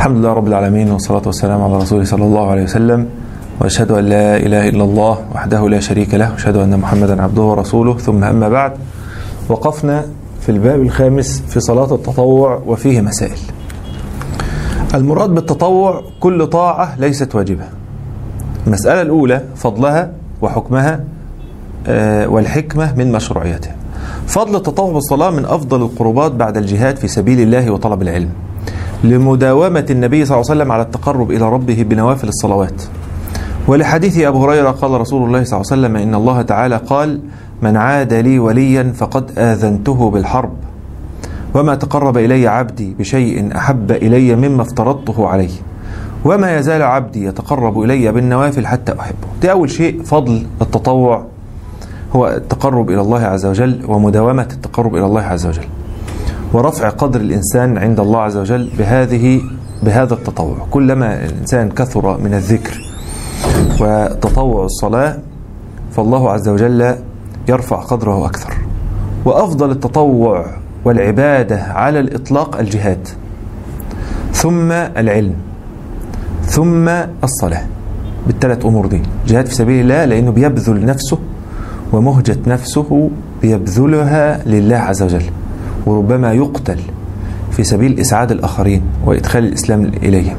الحمد لله رب العالمين والصلاة والسلام على رسوله صلى الله عليه وسلم وأشهد أن لا إله إلا الله وحده لا شريك له وأشهد أن محمدا عبده ورسوله ثم أما بعد وقفنا في الباب الخامس في صلاة التطوع وفيه مسائل المراد بالتطوع كل طاعة ليست واجبة المسألة الأولى فضلها وحكمها والحكمة من مشروعيتها فضل التطوع بالصلاة من أفضل القربات بعد الجهاد في سبيل الله وطلب العلم لمداومة النبي صلى الله عليه وسلم على التقرب إلى ربه بنوافل الصلوات ولحديث أبو هريرة قال رسول الله صلى الله عليه وسلم إن الله تعالى قال من عاد لي وليا فقد آذنته بالحرب وما تقرب إلي عبدي بشيء أحب إلي مما افترضته عليه وما يزال عبدي يتقرب إلي بالنوافل حتى أحبه ده أول شيء فضل التطوع هو التقرب إلى الله عز وجل ومداومة التقرب إلى الله عز وجل ورفع قدر الإنسان عند الله عز وجل بهذه بهذا التطوع كلما الإنسان كثر من الذكر وتطوع الصلاة فالله عز وجل يرفع قدره أكثر وأفضل التطوع والعبادة على الإطلاق الجهاد ثم العلم ثم الصلاة بالثلاث أمور دي جهاد في سبيل الله لأنه بيبذل نفسه ومهجة نفسه بيبذلها لله عز وجل وربما يقتل في سبيل إسعاد الآخرين وإدخال الإسلام إليهم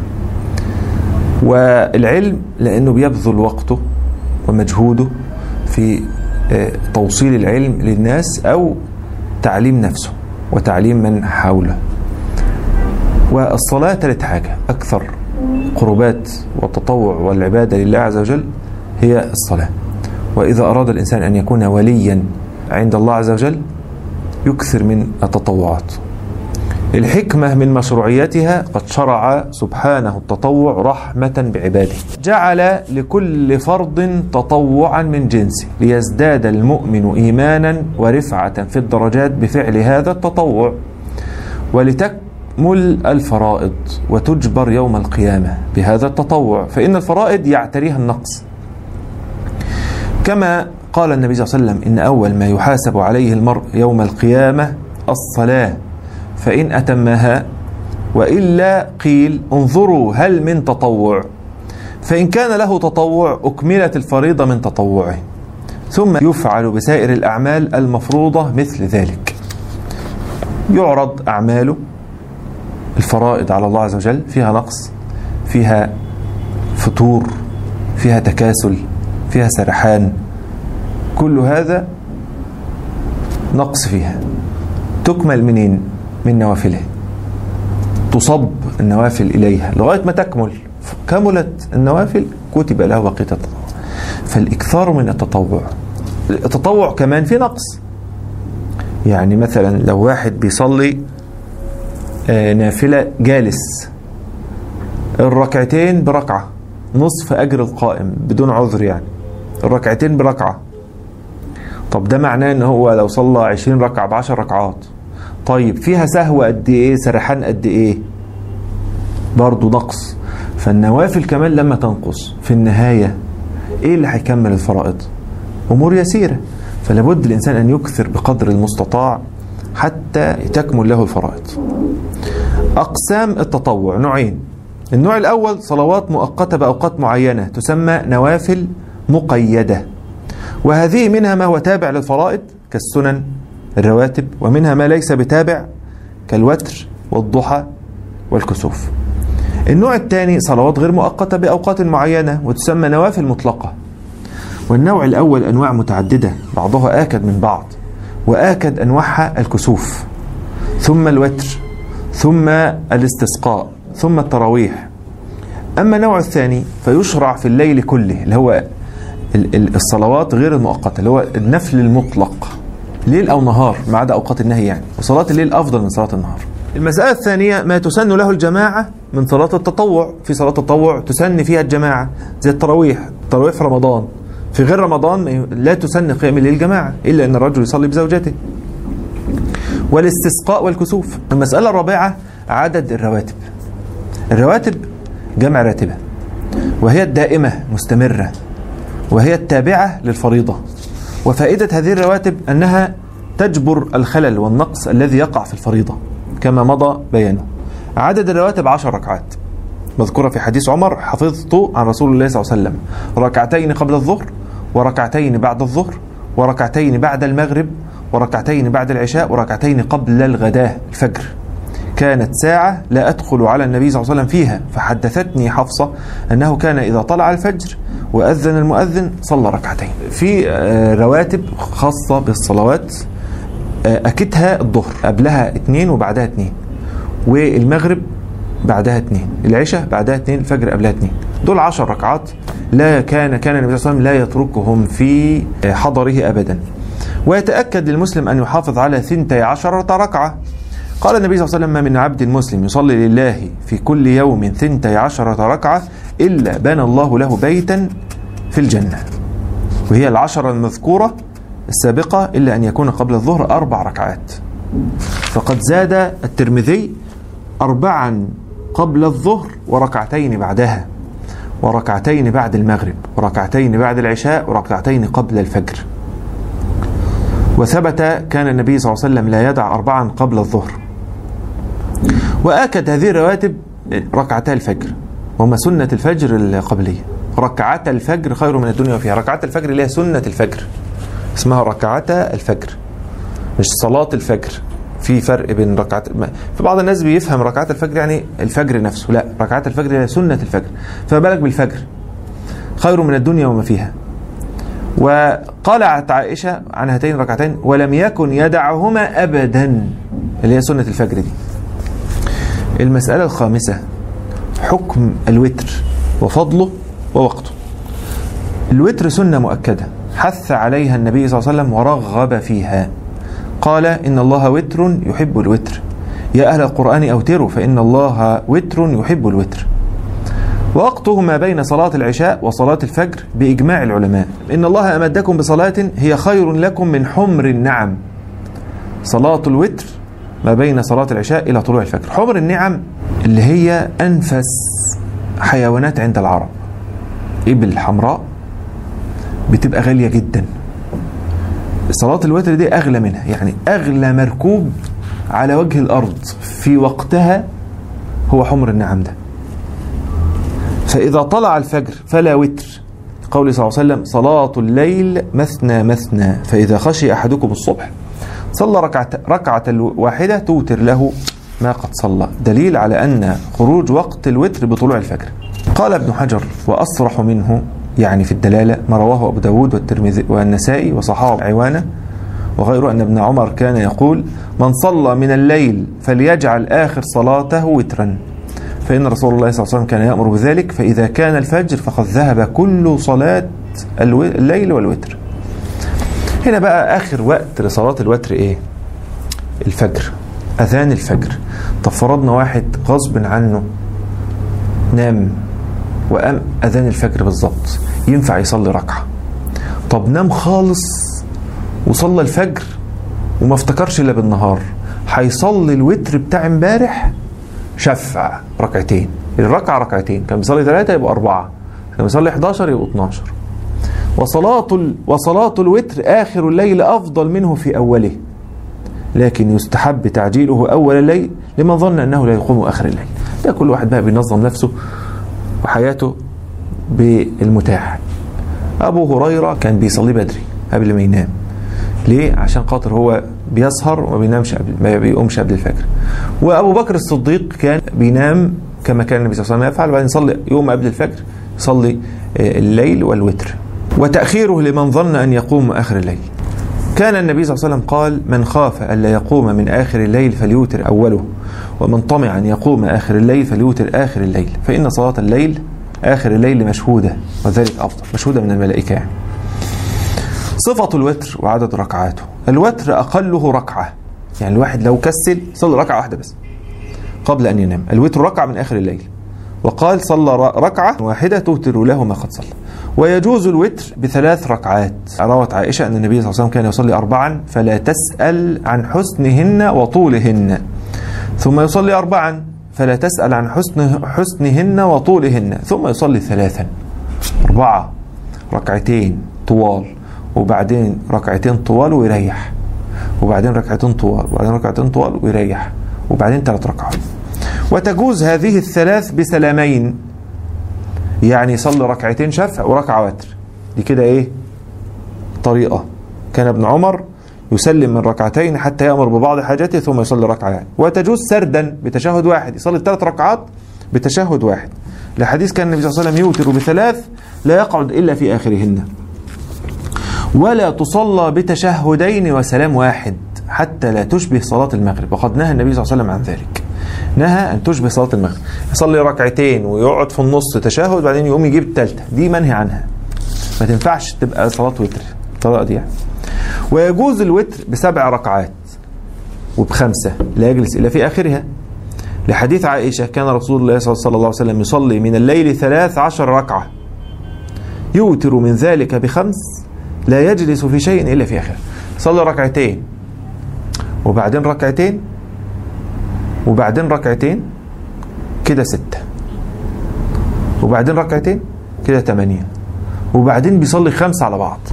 والعلم لأنه بيبذل وقته ومجهوده في توصيل العلم للناس أو تعليم نفسه وتعليم من حوله والصلاة ثالث حاجة أكثر قربات والتطوع والعبادة لله عز وجل هي الصلاة وإذا أراد الإنسان أن يكون وليا عند الله عز وجل يكثر من التطوعات الحكمة من مشروعيتها قد شرع سبحانه التطوع رحمة بعباده جعل لكل فرض تطوعا من جنسه ليزداد المؤمن إيمانا ورفعة في الدرجات بفعل هذا التطوع ولتكمل الفرائض وتجبر يوم القيامة بهذا التطوع فإن الفرائض يعتريها النقص كما قال النبي صلى الله عليه وسلم إن أول ما يحاسب عليه المرء يوم القيامة الصلاة فإن أتمها وإلا قيل انظروا هل من تطوع فإن كان له تطوع أكملت الفريضة من تطوعه ثم يفعل بسائر الأعمال المفروضة مثل ذلك يعرض أعماله الفرائض على الله عز وجل فيها نقص فيها فتور فيها تكاسل فيها سرحان كل هذا نقص فيها تكمل منين من نوافله تصب النوافل إليها لغاية ما تكمل كملت النوافل كتب له بقية التطوع فالإكثار من التطوع التطوع كمان في نقص يعني مثلا لو واحد بيصلي نافلة جالس الركعتين بركعة نصف أجر القائم بدون عذر يعني الركعتين بركعة طب ده معناه ان هو لو صلى 20 ركعة ب 10 ركعات طيب فيها سهو قد ايه سرحان قد ايه برضه نقص فالنوافل كمان لما تنقص في النهاية ايه اللي هيكمل الفرائض امور يسيرة فلابد الانسان ان يكثر بقدر المستطاع حتى تكمل له الفرائض اقسام التطوع نوعين النوع الاول صلوات مؤقتة باوقات معينة تسمى نوافل مقيدة وهذه منها ما هو تابع للفرائض كالسنن الرواتب ومنها ما ليس بتابع كالوتر والضحى والكسوف النوع الثاني صلوات غير مؤقتة بأوقات معينة وتسمى نوافل مطلقة والنوع الأول أنواع متعددة بعضها آكد من بعض وآكد أنواعها الكسوف ثم الوتر ثم الاستسقاء ثم التراويح أما النوع الثاني فيشرع في الليل كله اللي هو الصلوات غير المؤقتة اللي هو النفل المطلق ليل أو نهار ما عدا أوقات النهي يعني وصلاة الليل أفضل من صلاة النهار المسألة الثانية ما تسن له الجماعة من صلاة التطوع في صلاة التطوع تسن فيها الجماعة زي التراويح التراويح في رمضان في غير رمضان لا تسن قيام الليل جماعة إلا أن الرجل يصلي بزوجته والاستسقاء والكسوف المسألة الرابعة عدد الرواتب الرواتب جمع راتبة وهي الدائمة مستمرة وهي التابعة للفريضة وفائدة هذه الرواتب أنها تجبر الخلل والنقص الذي يقع في الفريضة كما مضى بيانه عدد الرواتب عشر ركعات مذكورة في حديث عمر حفظت عن رسول الله صلى الله عليه وسلم ركعتين قبل الظهر وركعتين بعد الظهر وركعتين بعد المغرب وركعتين بعد العشاء وركعتين قبل الغداء الفجر كانت ساعة لا أدخل على النبي صلى الله عليه وسلم فيها فحدثتني حفصة أنه كان إذا طلع الفجر وأذن المؤذن صلى ركعتين في آه، رواتب خاصة بالصلوات آه، أكدها الظهر قبلها اتنين وبعدها اتنين والمغرب بعدها اتنين العشاء بعدها اتنين الفجر قبلها اتنين دول عشر ركعات لا كان كان النبي صلى الله عليه وسلم لا يتركهم في آه، حضره أبدا ويتأكد للمسلم أن يحافظ على ثنتي عشرة ركعة قال النبي صلى الله عليه وسلم ما من عبد مسلم يصلي لله في كل يوم ثنتي عشرة ركعة إلا بنى الله له بيتا في الجنة وهي العشرة المذكورة السابقة إلا أن يكون قبل الظهر أربع ركعات فقد زاد الترمذي أربعا قبل الظهر وركعتين بعدها وركعتين بعد المغرب وركعتين بعد العشاء وركعتين قبل الفجر وثبت كان النبي صلى الله عليه وسلم لا يدع أربعا قبل الظهر وآكد هذه الرواتب ركعتا الفجر وهما سنة الفجر القبلية ركعتا الفجر خير من الدنيا وفيها ركعتا الفجر اللي هي سنة الفجر اسمها ركعتا الفجر مش صلاة الفجر في فرق بين ركعات في بعض الناس بيفهم ركعات الفجر يعني الفجر نفسه لا ركعات الفجر هي سنة الفجر فما بالك بالفجر خير من الدنيا وما فيها وقالت عائشة عن هاتين الركعتين ولم يكن يدعهما أبدا اللي هي سنة الفجر دي المسألة الخامسة حكم الوتر وفضله ووقته الوتر سنة مؤكدة حث عليها النبي صلى الله عليه وسلم ورغب فيها قال إن الله وتر يحب الوتر يا أهل القرآن أوتروا فإن الله وتر يحب الوتر وقته ما بين صلاة العشاء وصلاة الفجر بإجماع العلماء إن الله أمدكم بصلاة هي خير لكم من حمر النعم صلاة الوتر ما بين صلاة العشاء إلى طلوع الفجر حمر النعم اللي هي أنفس حيوانات عند العرب إبل حمراء بتبقى غالية جدا صلاة الوتر دي أغلى منها يعني أغلى مركوب على وجه الأرض في وقتها هو حمر النعم ده فإذا طلع الفجر فلا وتر قول صلى الله عليه وسلم صلاة الليل مثنى مثنى فإذا خشي أحدكم الصبح صلى ركعة, ركعة واحدة توتر له ما قد صلى دليل على أن خروج وقت الوتر بطلوع الفجر قال ابن حجر وأصرح منه يعني في الدلالة ما رواه أبو داود والترمذي والنسائي وصحابه عوانة وغيره أن ابن عمر كان يقول من صلى من الليل فليجعل آخر صلاته وترا فإن رسول الله صلى الله عليه وسلم كان يأمر بذلك فإذا كان الفجر فقد ذهب كل صلاة الليل والوتر هنا بقى آخر وقت لصلاة الوتر إيه الفجر أذان الفجر طب فرضنا واحد غصب عنه نام وقام أذان الفجر بالظبط ينفع يصلي ركعة طب نام خالص وصلى الفجر وما افتكرش إلا بالنهار هيصلي الوتر بتاع امبارح شفع ركعتين الركعة ركعتين كان بيصلي ثلاثة يبقوا أربعة كان بيصلي 11 يبقوا 12 وصلاة ال... وصلاة الوتر آخر الليل أفضل منه في أوله لكن يستحب تعجيله أول الليل لمن ظن أنه لا يقوم آخر الليل ده كل واحد بقى بينظم نفسه وحياته بالمتاح أبو هريرة كان بيصلي بدري قبل ما ينام ليه؟ عشان خاطر هو بيسهر وما بينامش قبل ما بيقومش قبل الفجر. وابو بكر الصديق كان بينام كما كان النبي صلى الله عليه وسلم يفعل وبعدين يصلي يوم قبل الفجر يصلي الليل والوتر. وتأخيره لمن ظن أن يقوم آخر الليل. كان النبي صلى الله عليه وسلم قال من خاف ألا يقوم من آخر الليل فليوتر أوله ومن طمع أن يقوم آخر الليل فليوتر آخر الليل فإن صلاة الليل آخر الليل مشهودة وذلك أفضل مشهودة من الملائكة يعني. صفة الوتر وعدد ركعاته الوتر أقله ركعة يعني الواحد لو كسل صلى ركعة واحدة بس قبل أن ينام الوتر ركعة من آخر الليل وقال صلى ركعة واحدة توتر له ما قد صلى ويجوز الوتر بثلاث ركعات روت عائشة أن النبي صلى الله عليه وسلم كان يصلي أربعا فلا تسأل عن حسنهن وطولهن ثم يصلي أربعا فلا تسأل عن حسن حسنهن وطولهن ثم يصلي ثلاثا أربعة ركعتين طوال وبعدين ركعتين طوال ويريح وبعدين ركعتين طوال وبعدين ركعتين طوال ويريح وبعدين ثلاث ركعات وتجوز هذه الثلاث بسلامين يعني يصلي ركعتين شفع وركعة وتر دي كده ايه طريقة كان ابن عمر يسلم من ركعتين حتى يأمر ببعض حاجاته ثم يصلي ركعة وتجوز سردا بتشهد واحد يصلي ثلاث ركعات بتشهد واحد لحديث كان النبي صلى الله عليه وسلم يوتر بثلاث لا يقعد إلا في آخرهن ولا تصلى بتشهدين وسلام واحد حتى لا تشبه صلاة المغرب وقد نهى النبي صلى الله عليه وسلم عن ذلك نهى أن تشبه صلاة المغرب يصلي ركعتين ويقعد في النص تشهد بعدين يقوم يجيب الثالثة دي منهي عنها ما تنفعش تبقى صلاة وتر الطريقة دي يعني. ويجوز الوتر بسبع ركعات وبخمسة لا يجلس إلا في آخرها لحديث عائشة كان رسول الله صلى الله عليه وسلم يصلي من الليل ثلاث عشر ركعة يوتر من ذلك بخمس لا يجلس في شيء إلا في آخره صلي ركعتين وبعدين ركعتين وبعدين ركعتين كده ستة وبعدين ركعتين كده تمانية وبعدين بيصلي خمسة على بعض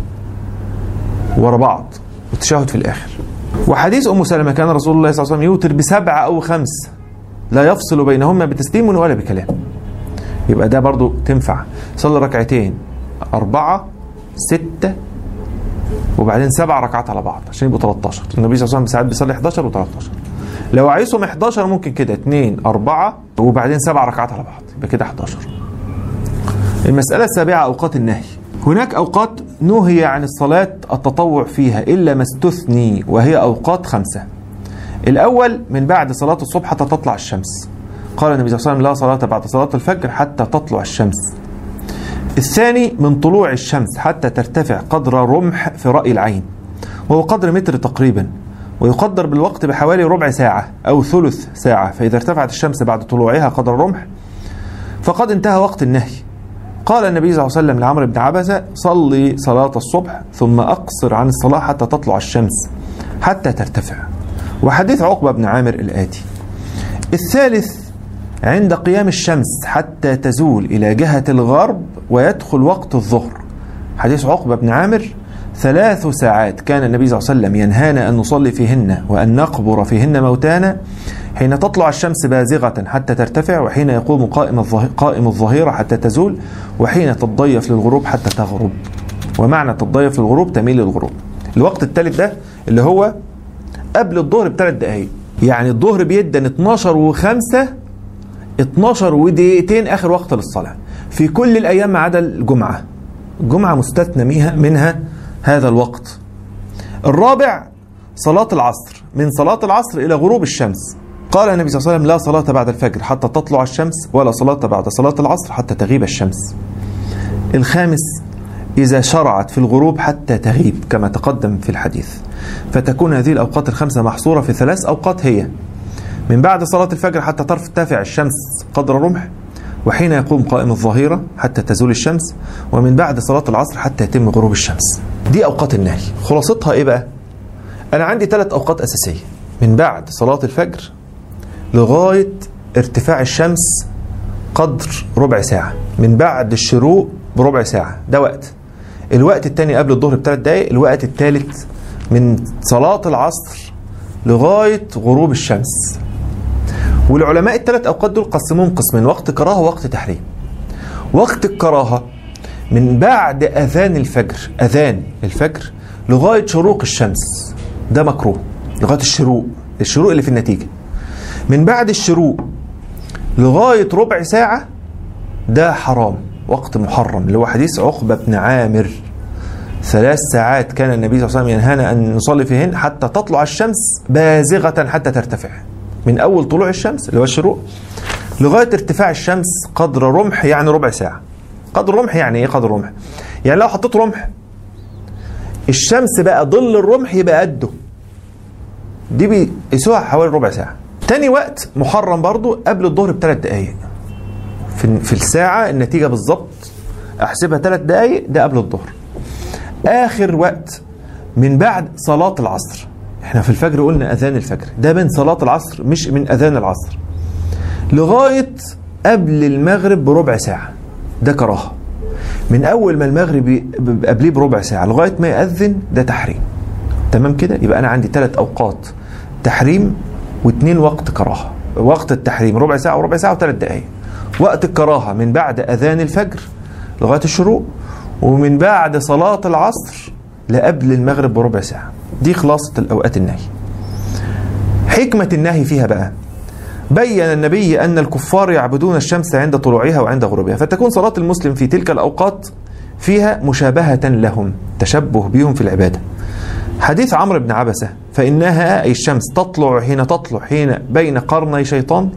ورا بعض والتشهد في الآخر وحديث أم سلمة كان رسول الله صلى الله عليه وسلم يوتر بسبعة أو خمس لا يفصل بينهما بتسليم ولا بكلام يبقى ده برضو تنفع صلي ركعتين أربعة ستة وبعدين سبع ركعات على بعض عشان يبقوا 13 النبي صلى الله عليه وسلم ساعات بيصلي 11 و13 لو عايزهم 11 ممكن كده 2 4 وبعدين سبع ركعات على بعض يبقى كده 11 المسألة السابعة أوقات النهي هناك أوقات نهي عن الصلاة التطوع فيها إلا ما استثني وهي أوقات خمسة الأول من بعد صلاة الصبح حتى تطلع الشمس قال النبي صلى الله عليه وسلم لا صلاة بعد صلاة الفجر حتى تطلع الشمس الثاني من طلوع الشمس حتى ترتفع قدر رمح في رأي العين وهو قدر متر تقريبا ويقدر بالوقت بحوالي ربع ساعة أو ثلث ساعة فإذا ارتفعت الشمس بعد طلوعها قدر رمح فقد انتهى وقت النهي قال النبي صلى الله عليه وسلم لعمرو بن عبسة صلي صلاة الصبح ثم أقصر عن الصلاة حتى تطلع الشمس حتى ترتفع وحديث عقبة بن عامر الآتي الثالث عند قيام الشمس حتى تزول إلى جهة الغرب ويدخل وقت الظهر حديث عقبة بن عامر ثلاث ساعات كان النبي صلى الله عليه وسلم ينهانا أن نصلي فيهن وأن نقبر فيهن موتانا حين تطلع الشمس بازغة حتى ترتفع وحين يقوم قائم الظهيرة, قائم الظهيرة حتى تزول وحين تتضيف للغروب حتى تغرب ومعنى تتضيف للغروب تميل للغروب الوقت الثالث ده اللي هو قبل الظهر بثلاث دقايق يعني الظهر بيدن 12 و5 12 ودقيقتين اخر وقت للصلاه في كل الايام ما عدا الجمعه الجمعه مستثنى منها منها هذا الوقت الرابع صلاة العصر من صلاة العصر إلى غروب الشمس قال النبي صلى الله عليه وسلم لا صلاة بعد الفجر حتى تطلع الشمس ولا صلاة بعد صلاة العصر حتى تغيب الشمس الخامس إذا شرعت في الغروب حتى تغيب كما تقدم في الحديث فتكون هذه الأوقات الخمسة محصورة في ثلاث أوقات هي من بعد صلاة الفجر حتى ترتفع الشمس قدر رمح وحين يقوم قائم الظهيرة حتى تزول الشمس ومن بعد صلاة العصر حتى يتم غروب الشمس دي أوقات النهي خلاصتها إيه بقى أنا عندي ثلاث أوقات أساسية من بعد صلاة الفجر لغاية ارتفاع الشمس قدر ربع ساعة من بعد الشروق بربع ساعة ده وقت الوقت الثاني قبل الظهر بثلاث دقايق الوقت الثالث من صلاة العصر لغاية غروب الشمس والعلماء الثلاث أوقات دول قسموهم قسمين وقت كراهة ووقت تحريم وقت الكراهة من بعد أذان الفجر أذان الفجر لغاية شروق الشمس ده مكروه لغاية الشروق الشروق اللي في النتيجة من بعد الشروق لغاية ربع ساعة ده حرام وقت محرم اللي هو حديث عقبة بن عامر ثلاث ساعات كان النبي صلى الله عليه وسلم ينهانا أن نصلي فيهن حتى تطلع الشمس بازغة حتى ترتفع من أول طلوع الشمس اللي هو الشروق لغاية ارتفاع الشمس قدر رمح يعني ربع ساعة قدر رمح يعني ايه قدر رمح يعني لو حطيت رمح الشمس بقى ظل الرمح يبقى قده دي بيقيسوها حوالي ربع ساعة تاني وقت محرم برضو قبل الظهر بثلاث دقايق في, في الساعة النتيجة بالظبط احسبها ثلاث دقايق ده قبل الظهر اخر وقت من بعد صلاة العصر احنا في الفجر قلنا اذان الفجر ده من صلاة العصر مش من اذان العصر لغاية قبل المغرب بربع ساعة ده كراهة من اول ما المغرب قبليه بربع ساعة لغاية ما يأذن ده تحريم تمام كده يبقى انا عندي ثلاث اوقات تحريم واثنين وقت كراهة وقت التحريم ربع ساعة وربع ساعة وثلاث دقائق وقت الكراهة من بعد أذان الفجر لغاية الشروق ومن بعد صلاة العصر لقبل المغرب بربع ساعة دي خلاصة الأوقات النهي حكمة النهي فيها بقى بين النبي أن الكفار يعبدون الشمس عند طلوعها وعند غروبها فتكون صلاة المسلم في تلك الأوقات فيها مشابهة لهم تشبه بهم في العبادة حديث عمرو بن عبسة فإنها أي الشمس تطلع حين تطلع حين بين قرني شيطان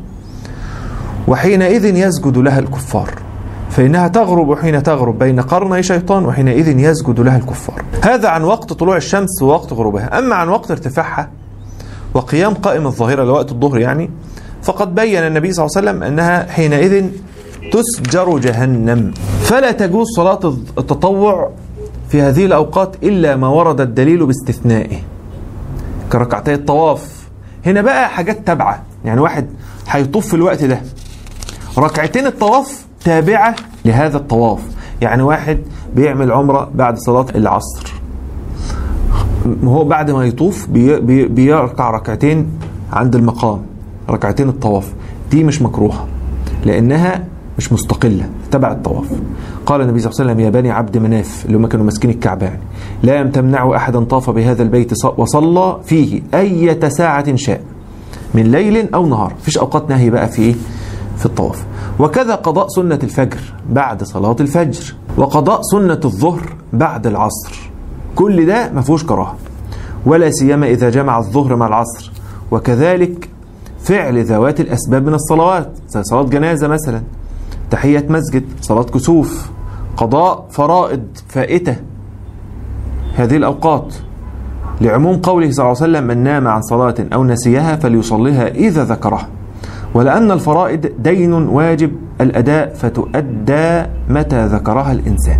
وحينئذ يسجد لها الكفار فإنها تغرب حين تغرب بين قرني شيطان وحينئذ يسجد لها الكفار هذا عن وقت طلوع الشمس ووقت غروبها أما عن وقت ارتفاعها وقيام قائم الظاهرة لوقت الظهر يعني فقد بين النبي صلى الله عليه وسلم أنها حينئذ تسجر جهنم فلا تجوز صلاة التطوع في هذه الأوقات إلا ما ورد الدليل باستثنائه كركعتي الطواف هنا بقى حاجات تابعة يعني واحد هيطوف في الوقت ده ركعتين الطواف تابعة لهذا الطواف يعني واحد بيعمل عمرة بعد صلاة العصر هو بعد ما يطوف بي بي بيركع ركعتين عند المقام ركعتين الطواف دي مش مكروهة لأنها مش مستقلة تبع الطواف قال النبي صلى الله عليه وسلم يا بني عبد مناف اللي هم كانوا ماسكين الكعبة يعني لا تمنعوا أحدا طاف بهذا البيت وصلى فيه أية ساعة شاء من ليل أو نهار فيش أوقات نهي بقى في إيه؟ في الطواف وكذا قضاء سنة الفجر بعد صلاة الفجر وقضاء سنة الظهر بعد العصر كل ده ما فيهوش كراهة ولا سيما إذا جمع الظهر مع العصر وكذلك فعل ذوات الأسباب من الصلوات زي صلاة جنازة مثلا تحية مسجد صلاة كسوف قضاء فرائض فائتة هذه الأوقات لعموم قوله صلى الله عليه وسلم من نام عن صلاة أو نسيها فليصليها إذا ذكرها ولأن الفرائض دين واجب الأداء فتؤدى متى ذكرها الإنسان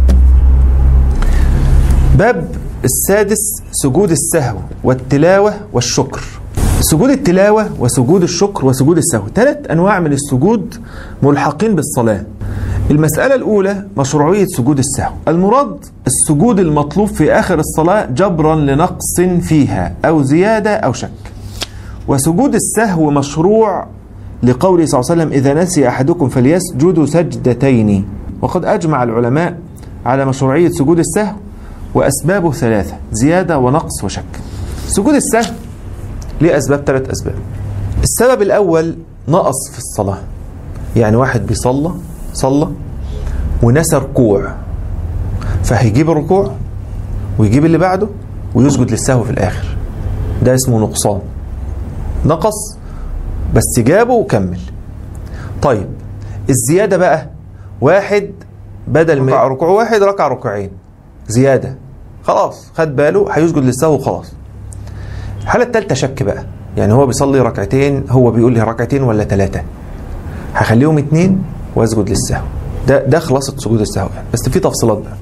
باب السادس سجود السهو والتلاوة والشكر سجود التلاوة وسجود الشكر وسجود السهو ثلاث أنواع من السجود ملحقين بالصلاة المسألة الأولى مشروعية سجود السهو المراد السجود المطلوب في آخر الصلاة جبرا لنقص فيها أو زيادة أو شك وسجود السهو مشروع لقوله صلى الله عليه وسلم إذا نسي أحدكم فليسجد سجدتين وقد أجمع العلماء على مشروعية سجود السهو وأسبابه ثلاثة زيادة ونقص وشك سجود السهو ليه أسباب ثلاث أسباب السبب الأول نقص في الصلاة يعني واحد بيصلى صلى ونسى ركوع فهيجيب الركوع ويجيب اللي بعده ويسجد للسهو في الآخر ده اسمه نقصان نقص بس جابه وكمل طيب الزيادة بقى واحد بدل من ركوع واحد ركع ركوعين زيادة خلاص خد باله هيسجد للسهو وخلاص الحالة التالتة شك بقى يعني هو بيصلي ركعتين هو بيقول لي ركعتين ولا ثلاثة هخليهم اتنين واسجد للسهو ده ده خلاصة سجود السهو يعني. بس في تفصيلات بقى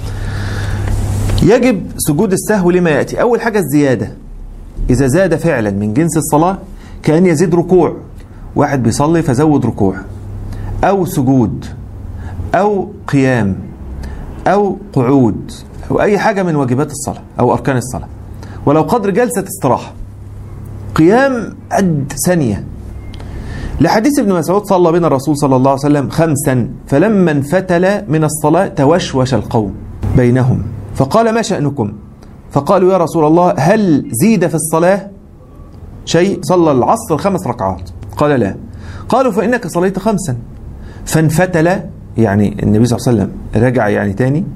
يجب سجود السهو لما يأتي أول حاجة الزيادة إذا زاد فعلا من جنس الصلاة كأن يزيد ركوع واحد بيصلي فزود ركوع أو سجود أو قيام أو قعود أو أي حاجة من واجبات الصلاة أو أركان الصلاة ولو قدر جلسة استراحة قيام قد ثانية لحديث ابن مسعود صلى بنا الرسول صلى الله عليه وسلم خمسا فلما انفتل من الصلاة توشوش القوم بينهم فقال ما شأنكم فقالوا يا رسول الله هل زيد في الصلاة شيء صلى العصر خمس ركعات قال لا قالوا فإنك صليت خمسا فانفتل يعني النبي صلى الله عليه وسلم رجع يعني تاني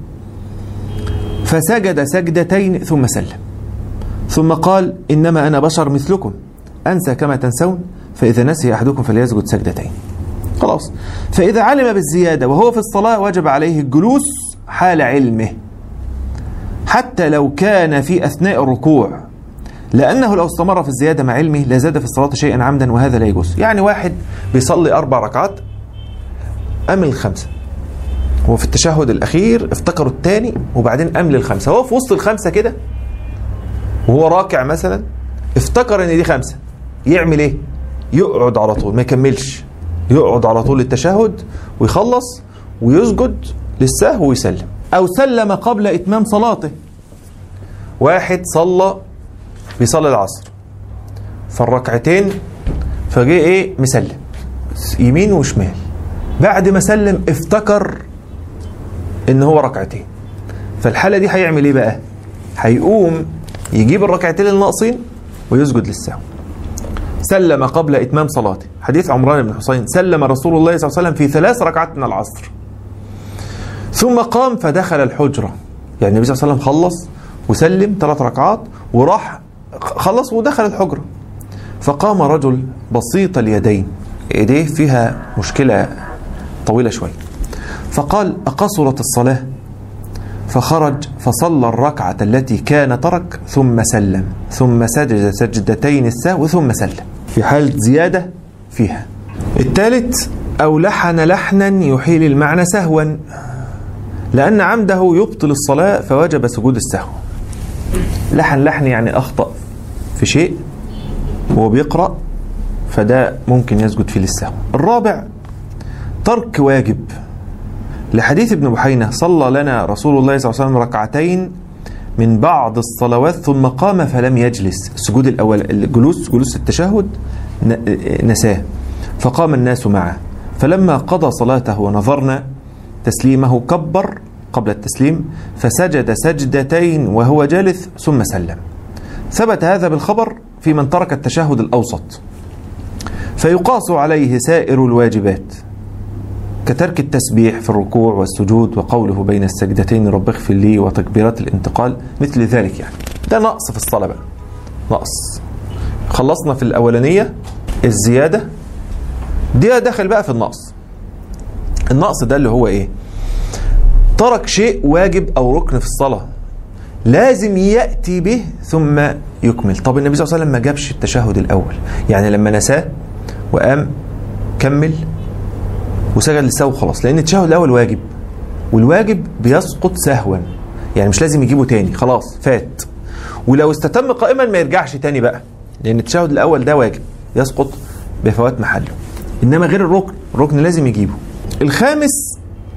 فسجد سجدتين ثم سلم ثم قال إنما أنا بشر مثلكم أنسى كما تنسون فإذا نسي أحدكم فليسجد سجدتين خلاص فإذا علم بالزيادة وهو في الصلاة وجب عليه الجلوس حال علمه حتى لو كان في أثناء الركوع لأنه لو استمر في الزيادة مع علمه لزاد في الصلاة شيئا عمدا وهذا لا يجوز يعني واحد بيصلي أربع ركعات أم الخمسة هو في التشهد الأخير افتكروا الثاني وبعدين أم للخمسة هو في وسط الخمسة كده وهو راكع مثلا افتكر ان دي خمسة يعمل ايه يقعد على طول ما يكملش يقعد على طول التشهد ويخلص ويسجد للسهو ويسلم او سلم قبل اتمام صلاته واحد صلى بيصلي العصر فالركعتين فجه ايه مسلم يمين وشمال بعد ما سلم افتكر ان هو ركعتين فالحاله دي هيعمل ايه بقى هيقوم يجيب الركعتين الناقصين ويسجد للسهو سلم قبل اتمام صلاته حديث عمران بن حسين سلم رسول الله صلى الله عليه وسلم في ثلاث ركعات من العصر ثم قام فدخل الحجره يعني النبي صلى الله عليه وسلم خلص وسلم ثلاث ركعات وراح خلص ودخل الحجره فقام رجل بسيط اليدين ايديه فيها مشكله طويله شويه فقال اقصرت الصلاه فخرج فصلى الركعة التي كان ترك ثم سلم ثم سجد سجدتين السهو ثم سلم في حالة زيادة فيها الثالث أو لحن لحنا يحيل المعنى سهوا لأن عمده يبطل الصلاة فوجب سجود السهو لحن لحن يعني أخطأ في شيء وهو بيقرأ فده ممكن يسجد فيه للسهو الرابع ترك واجب لحديث ابن بحينة صلى لنا رسول الله صلى الله عليه وسلم ركعتين من بعض الصلوات ثم قام فلم يجلس السجود الأول الجلوس جلوس التشهد نساه فقام الناس معه فلما قضى صلاته ونظرنا تسليمه كبر قبل التسليم فسجد سجدتين وهو جالس ثم سلم ثبت هذا بالخبر في من ترك التشهد الأوسط فيقاس عليه سائر الواجبات كترك التسبيح في الركوع والسجود وقوله بين السجدتين رب اغفر لي وتكبيرات الانتقال مثل ذلك يعني ده نقص في الصلاة بقى نقص خلصنا في الأولانية الزيادة دي داخل بقى في النقص النقص ده اللي هو ايه ترك شيء واجب أو ركن في الصلاة لازم يأتي به ثم يكمل طب النبي صلى الله عليه وسلم ما جابش التشهد الأول يعني لما نساه وقام كمل وسجد للسهو خلاص لان التشهد الاول واجب والواجب بيسقط سهوا يعني مش لازم يجيبه تاني خلاص فات ولو استتم قائما ما يرجعش تاني بقى لان التشهد الاول ده واجب يسقط بفوات محله انما غير الركن الركن لازم يجيبه الخامس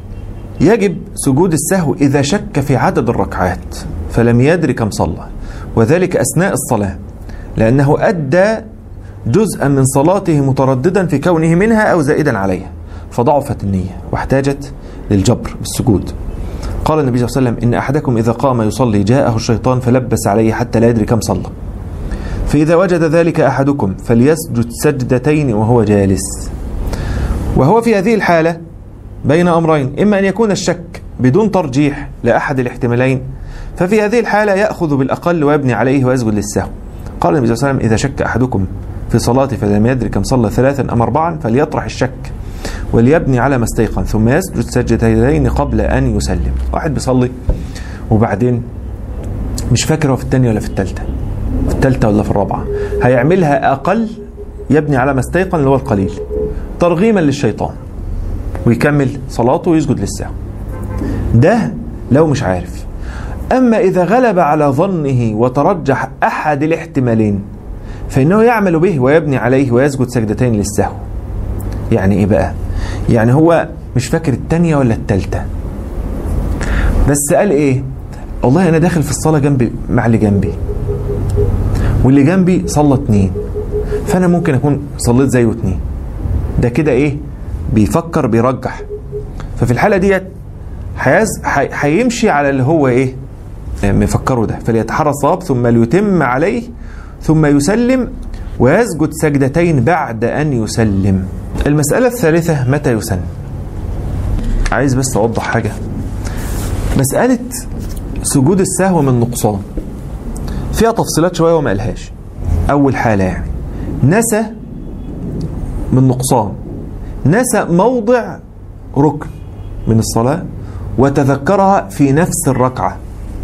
يجب سجود السهو اذا شك في عدد الركعات فلم يدري كم صلى وذلك اثناء الصلاه لانه ادى جزءا من صلاته مترددا في كونه منها او زائدا عليها فضعفت النية واحتاجت للجبر بالسجود قال النبي صلى الله عليه وسلم إن أحدكم إذا قام يصلي جاءه الشيطان فلبس عليه حتى لا يدري كم صلى فإذا وجد ذلك أحدكم فليسجد سجدتين وهو جالس وهو في هذه الحالة بين أمرين إما أن يكون الشك بدون ترجيح لأحد الاحتمالين ففي هذه الحالة يأخذ بالأقل ويبني عليه ويسجد للسهو قال النبي صلى الله عليه وسلم إذا شك أحدكم في صلاته فلم يدري كم صلى ثلاثا أم أربعا فليطرح الشك وليبني على ما استيقن ثم يسجد سجدتين قبل أن يسلم واحد بيصلي وبعدين مش فاكر هو في الثانية ولا في الثالثة في الثالثة ولا في الرابعة هيعملها أقل يبني على ما استيقن اللي هو القليل ترغيما للشيطان ويكمل صلاته ويسجد للسهو ده لو مش عارف أما إذا غلب على ظنه وترجح أحد الاحتمالين فإنه يعمل به ويبني عليه ويسجد سجدتين للسهو يعني إيه بقى يعني هو مش فاكر التانية ولا التالتة بس قال إيه والله أنا داخل في الصلاة جنبي مع اللي جنبي واللي جنبي صلى اتنين فأنا ممكن أكون صليت زيه اتنين ده كده إيه بيفكر بيرجح ففي الحالة ديت هيمشي على اللي هو إيه مفكره ده فليتحرى الصواب ثم ليتم عليه ثم يسلم ويسجد سجدتين بعد أن يسلم المسألة الثالثة متى يسن عايز بس أوضح حاجة مسألة سجود السهو من نقصان فيها تفصيلات شوية وما قالهاش أول حالة يعني نسى من نقصان نسى موضع ركن من الصلاة وتذكرها في نفس الركعة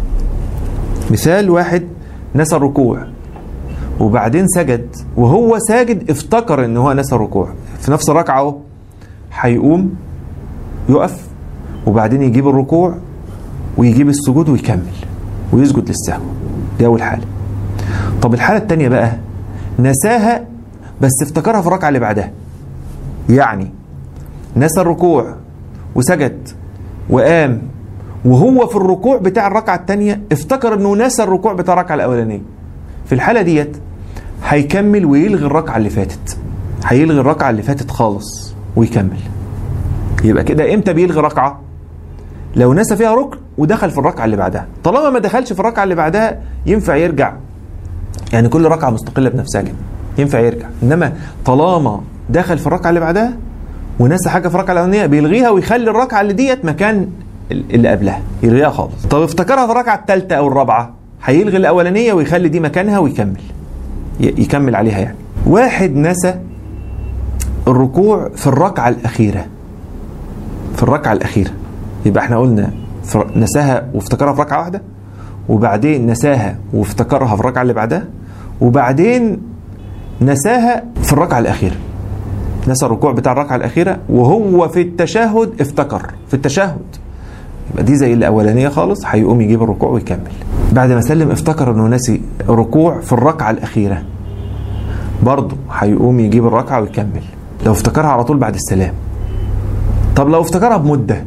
مثال واحد نسى الركوع وبعدين سجد وهو ساجد افتكر ان هو نسى الركوع في نفس الركعه اهو هيقوم يقف وبعدين يجيب الركوع ويجيب السجود ويكمل ويسجد للسهو دي اول حاله طب الحاله الثانيه بقى نساها بس افتكرها في الركعه اللي بعدها يعني نسى الركوع وسجد وقام وهو في الركوع بتاع الركعه الثانيه افتكر انه نسى الركوع بتاع الركعه الاولانيه في الحاله ديت هيكمل ويلغي الركعه اللي فاتت هيلغي الركعة اللي فاتت خالص ويكمل يبقى كده امتى بيلغي ركعة لو نسى فيها ركن ودخل في الركعة اللي بعدها طالما ما دخلش في الركعة اللي بعدها ينفع يرجع يعني كل ركعة مستقلة بنفسها كده ينفع يرجع انما طالما دخل في الركعة اللي بعدها ونسى حاجة في الركعة الأولانية بيلغيها ويخلي الركعة اللي ديت مكان اللي قبلها يلغيها خالص طب افتكرها في الركعة الثالثة أو الرابعة هيلغي الأولانية ويخلي دي مكانها ويكمل يكمل عليها يعني واحد نسى الركوع في الركعة الأخيرة في الركعة الأخيرة يبقى احنا قلنا نساها وافتكرها في ركعة واحدة وبعدين نساها وافتكرها في الركعة اللي بعدها وبعدين نساها في الركعة الأخيرة نسى الركوع بتاع الركعة الأخيرة وهو في التشهد افتكر في التشهد يبقى دي زي الأولانية خالص هيقوم يجيب الركوع ويكمل بعد ما سلم افتكر انه نسي ركوع في الركعة الأخيرة برضه هيقوم يجيب الركعة ويكمل لو افتكرها على طول بعد السلام طب لو افتكرها بمدة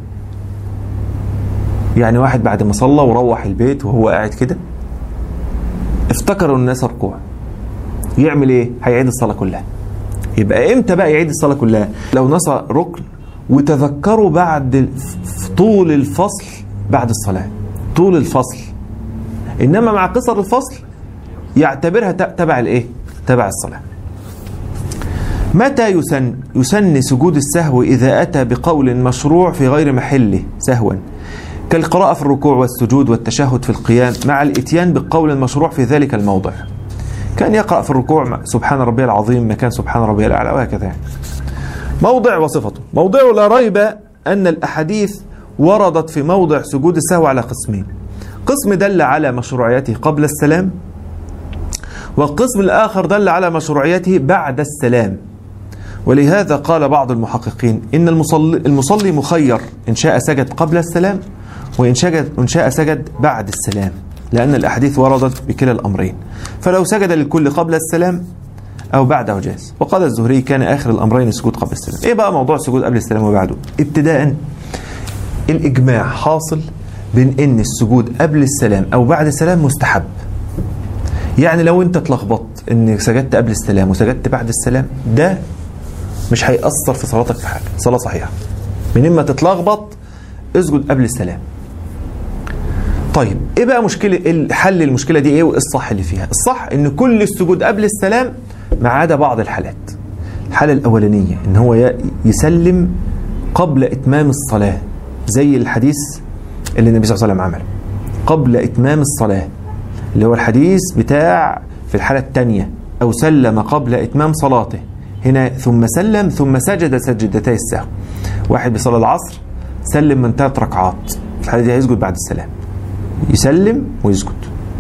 يعني واحد بعد ما صلى وروح البيت وهو قاعد كده افتكر انه نسى ركوع يعمل ايه هيعيد الصلاة كلها يبقى امتى بقى يعيد الصلاة كلها لو نسى ركن وتذكره بعد طول الفصل بعد الصلاة طول الفصل انما مع قصر الفصل يعتبرها تبع الايه تبع الصلاة متى يسن يسن سجود السهو إذا أتى بقول مشروع في غير محله سهوا كالقراءة في الركوع والسجود والتشهد في القيام مع الإتيان بالقول المشروع في ذلك الموضع كان يقرأ في الركوع سبحان ربي العظيم مكان سبحان ربي الأعلى وهكذا يعني. موضع وصفته موضع لا ريب أن الأحاديث وردت في موضع سجود السهو على قسمين قسم دل على مشروعيته قبل السلام والقسم الآخر دل على مشروعيته بعد السلام ولهذا قال بعض المحققين إن المصلي, المصلي مخير إن شاء سجد قبل السلام وإن شاء, إن شاء سجد بعد السلام لأن الأحاديث وردت بكلا الأمرين فلو سجد للكل قبل السلام أو بعده جاز وقال الزهري كان آخر الأمرين السجود قبل السلام إيه بقى موضوع السجود قبل السلام وبعده ابتداء الإجماع حاصل بين إن السجود قبل السلام أو بعد السلام مستحب يعني لو أنت اتلخبطت إن سجدت قبل السلام وسجدت بعد السلام ده مش هيأثر في صلاتك في حاجة صلاة صحيحة من إما تتلخبط اسجد قبل السلام طيب ايه بقى مشكله حل المشكله دي ايه وايه الصح اللي فيها الصح ان كل السجود قبل السلام ما عدا بعض الحالات الحاله الاولانيه ان هو يسلم قبل اتمام الصلاه زي الحديث اللي النبي صلى الله عليه وسلم عمله قبل اتمام الصلاه اللي هو الحديث بتاع في الحاله الثانيه او سلم قبل اتمام صلاته هنا ثم سلم ثم سجد سجدتي السهو واحد بيصلي العصر سلم من ثلاث ركعات في الحاله دي هيسجد بعد السلام يسلم ويسجد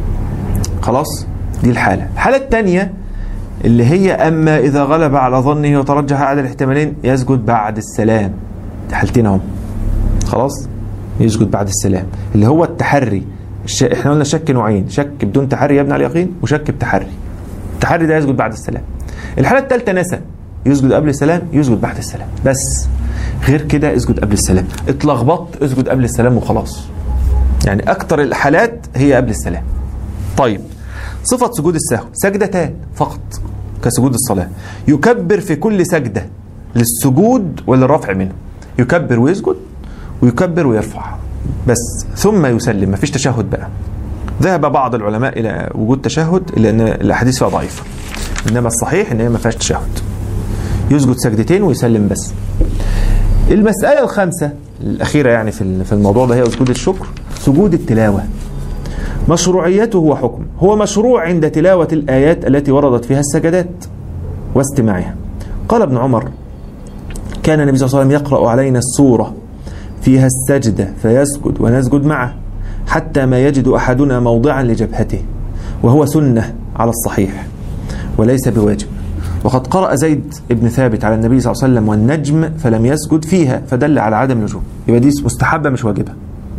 خلاص دي الحالة الحالة الثانية اللي هي أما إذا غلب على ظنه وترجح أحد الاحتمالين يسجد بعد السلام حالتين اهم خلاص يسجد بعد السلام اللي هو التحري الش... احنا قلنا شك نوعين شك بدون تحري يبني على اليقين وشك بتحري التحري ده يسجد بعد السلام الحالة الثالثة نسى يسجد قبل السلام يسجد بعد السلام بس غير كده اسجد قبل السلام اتلخبطت اسجد قبل السلام وخلاص يعني أكثر الحالات هي قبل السلام طيب صفة سجود السهو سجدتان فقط كسجود الصلاة يكبر في كل سجدة للسجود وللرفع منه يكبر ويسجد ويكبر ويرفع بس ثم يسلم ما فيش تشهد بقى ذهب بعض العلماء إلى وجود تشهد لأن الأحاديث فيها ضعيفة إنما الصحيح إن هي ما فيهاش تشهد يسجد سجدتين ويسلم بس المسألة الخامسة الأخيرة يعني في الموضوع ده هي سجود الشكر سجود التلاوة مشروعيته وحكم هو مشروع عند تلاوة الآيات التي وردت فيها السجدات واستماعها قال ابن عمر كان النبي صلى الله عليه وسلم يقرأ علينا السورة فيها السجدة فيسجد ونسجد معه حتى ما يجد أحدنا موضعا لجبهته وهو سنة على الصحيح وليس بواجب وقد قرأ زيد بن ثابت على النبي صلى الله عليه وسلم والنجم فلم يسجد فيها فدل على عدم الوجوب يبقى دي مستحبة مش واجبة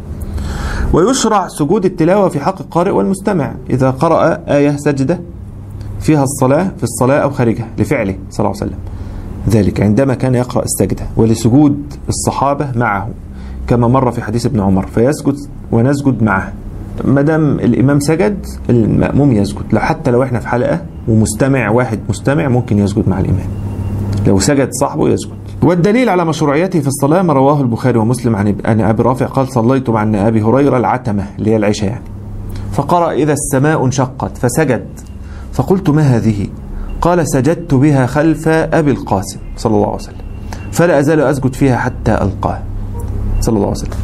ويشرع سجود التلاوة في حق القارئ والمستمع إذا قرأ آية سجدة فيها الصلاة في الصلاة أو خارجها لفعله صلى الله عليه وسلم ذلك عندما كان يقرأ السجدة ولسجود الصحابة معه كما مر في حديث ابن عمر فيسجد ونسجد معه ما دام الإمام سجد المأموم يسجد لو حتى لو احنا في حلقة ومستمع واحد مستمع ممكن يسجد مع الإمام لو سجد صاحبه يسجد والدليل على مشروعيته في الصلاة ما رواه البخاري ومسلم عن عن أبي رافع قال صليت مع أبي هريرة العتمة اللي هي العشاء يعني فقرأ إذا السماء انشقت فسجد فقلت ما هذه قال سجدت بها خلف أبي القاسم صلى الله عليه وسلم فلا أزال أسجد فيها حتى ألقاه صلى الله عليه وسلم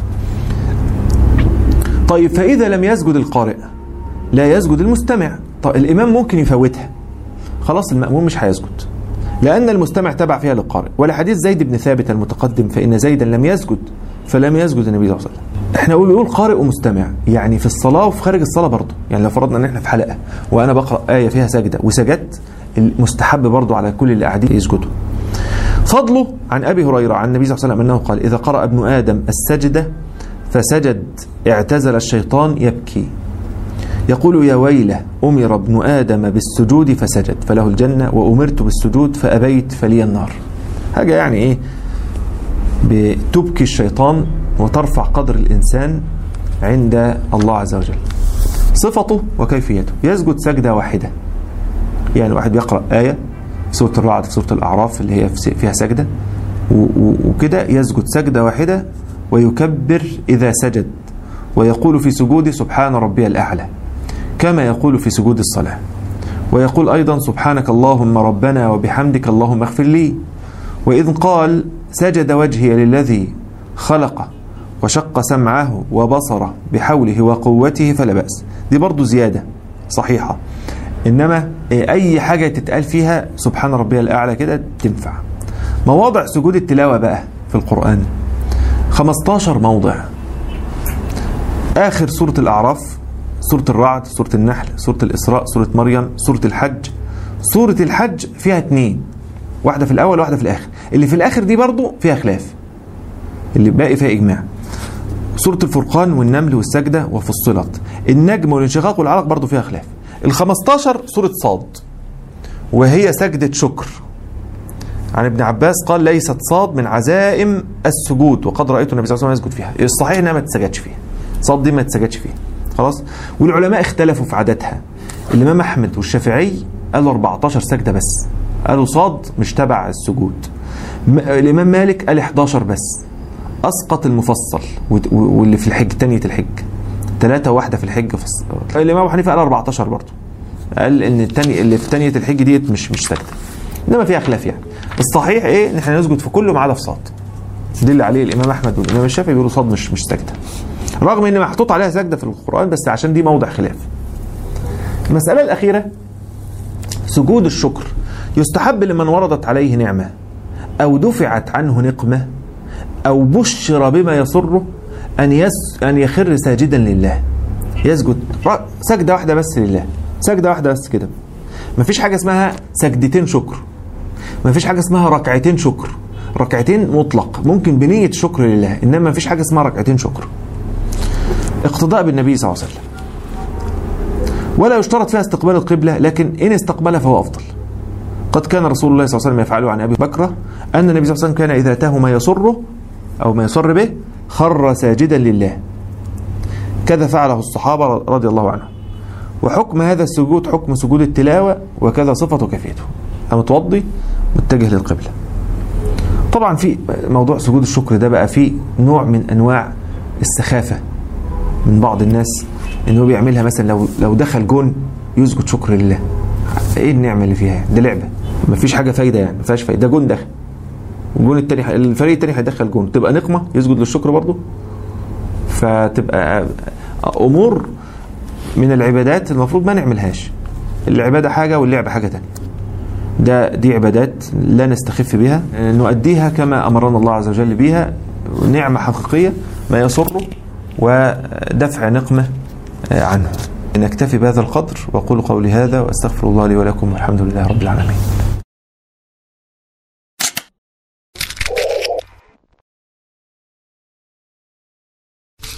طيب فإذا لم يسجد القارئ لا يسجد المستمع طيب الإمام ممكن يفوتها خلاص المأموم مش هيسجد لأن المستمع تبع فيها للقارئ ولحديث زيد بن ثابت المتقدم فإن زيدا لم يسجد فلم يسجد النبي صلى الله عليه وسلم احنا بنقول قارئ ومستمع يعني في الصلاة وفي خارج الصلاة برضه يعني لو فرضنا ان احنا في حلقة وانا بقرأ آية فيها سجدة وسجدت المستحب برضه على كل اللي قاعدين يسجدوا فضله عن ابي هريره عن النبي صلى الله عليه وسلم انه قال اذا قرأ ابن ادم السجده فسجد اعتزل الشيطان يبكي يقول يا ويله أمر ابن آدم بالسجود فسجد فله الجنة وأمرت بالسجود فأبيت فلي النار حاجة يعني إيه بتبكي الشيطان وترفع قدر الإنسان عند الله عز وجل صفته وكيفيته يسجد سجدة واحدة يعني واحد بيقرأ آية في سورة الرعد في سورة الأعراف اللي هي فيها سجدة وكده يسجد سجدة واحدة ويكبر إذا سجد ويقول في سجوده سبحان ربي الأعلى كما يقول في سجود الصلاة ويقول أيضا سبحانك اللهم ربنا وبحمدك اللهم اغفر لي وإذ قال سجد وجهي للذي خلق وشق سمعه وبصره بحوله وقوته فلا بأس دي برضو زيادة صحيحة إنما أي حاجة تتقال فيها سبحان ربي الأعلى كده تنفع مواضع سجود التلاوة بقى في القرآن 15 موضع آخر سورة الأعراف سورة الرعد سورة النحل سورة الإسراء سورة مريم سورة الحج سورة الحج فيها اتنين واحدة في الأول واحدة في الآخر اللي في الآخر دي برضو فيها خلاف اللي باقي فيها إجماع سورة الفرقان والنمل والسجدة وفصلت النجم والانشقاق والعلق برضو فيها خلاف ال 15 سورة صاد وهي سجدة شكر عن ابن عباس قال ليست صاد من عزائم السجود وقد رأيت النبي صلى الله عليه وسلم يسجد فيها الصحيح انها ما تسجدش فيها صاد دي ما تسجدش فيها خلاص والعلماء اختلفوا في عددها الامام احمد والشافعي قالوا 14 سجده بس قالوا صاد مش تبع السجود الامام مالك قال 11 بس اسقط المفصل واللي في الحج تانية الحج ثلاثة واحدة في الحج فصل. الامام ابو حنيفه قال 14 برضه قال ان التاني اللي في تانية الحج ديت مش مش سجده انما فيها خلاف يعني الصحيح ايه ان احنا نسجد في كله ما عدا في صاد دي اللي عليه الامام احمد والامام الشافعي بيقولوا صاد مش مش سجده رغم ان محطوط عليها سجده في القران بس عشان دي موضع خلاف المساله الاخيره سجود الشكر يستحب لمن وردت عليه نعمه او دفعت عنه نقمه او بشر بما يسره ان يس ان يخر ساجدا لله يسجد سجده واحده بس لله سجده واحده بس كده مفيش حاجه اسمها سجدتين شكر مفيش حاجه اسمها ركعتين شكر ركعتين مطلق ممكن بنيه شكر لله انما مفيش حاجه اسمها ركعتين شكر اقتداء بالنبي صلى الله عليه وسلم ولا يشترط فيها استقبال القبلة لكن إن استقبل فهو أفضل قد كان رسول الله صلى الله عليه وسلم يفعله عن أبي بكر أن النبي صلى الله عليه وسلم كان إذا أتاه ما يسره أو ما يسر به خر ساجدا لله كذا فعله الصحابة رضي الله عنهم وحكم هذا السجود حكم سجود التلاوة وكذا صفة وكيفيته المتوضي متجه للقبلة طبعا في موضوع سجود الشكر ده بقى فيه نوع من أنواع السخافة من بعض الناس ان هو بيعملها مثلا لو لو دخل جون يسجد شكر لله ايه النعمه اللي فيها ده لعبه ما فيش حاجه فايده يعني ما فيهاش فايده ده جون دخل والجون التاني الفريق التاني هيدخل جون تبقى نقمه يسجد للشكر برضه فتبقى امور من العبادات المفروض ما نعملهاش العباده حاجه واللعبه حاجه تانية ده دي عبادات لا نستخف بها نؤديها كما امرنا الله عز وجل بها نعمه حقيقيه ما يسره ودفع نقمة عنه نكتفي بهذا القدر وأقول قولي هذا وأستغفر الله لي ولكم والحمد لله رب العالمين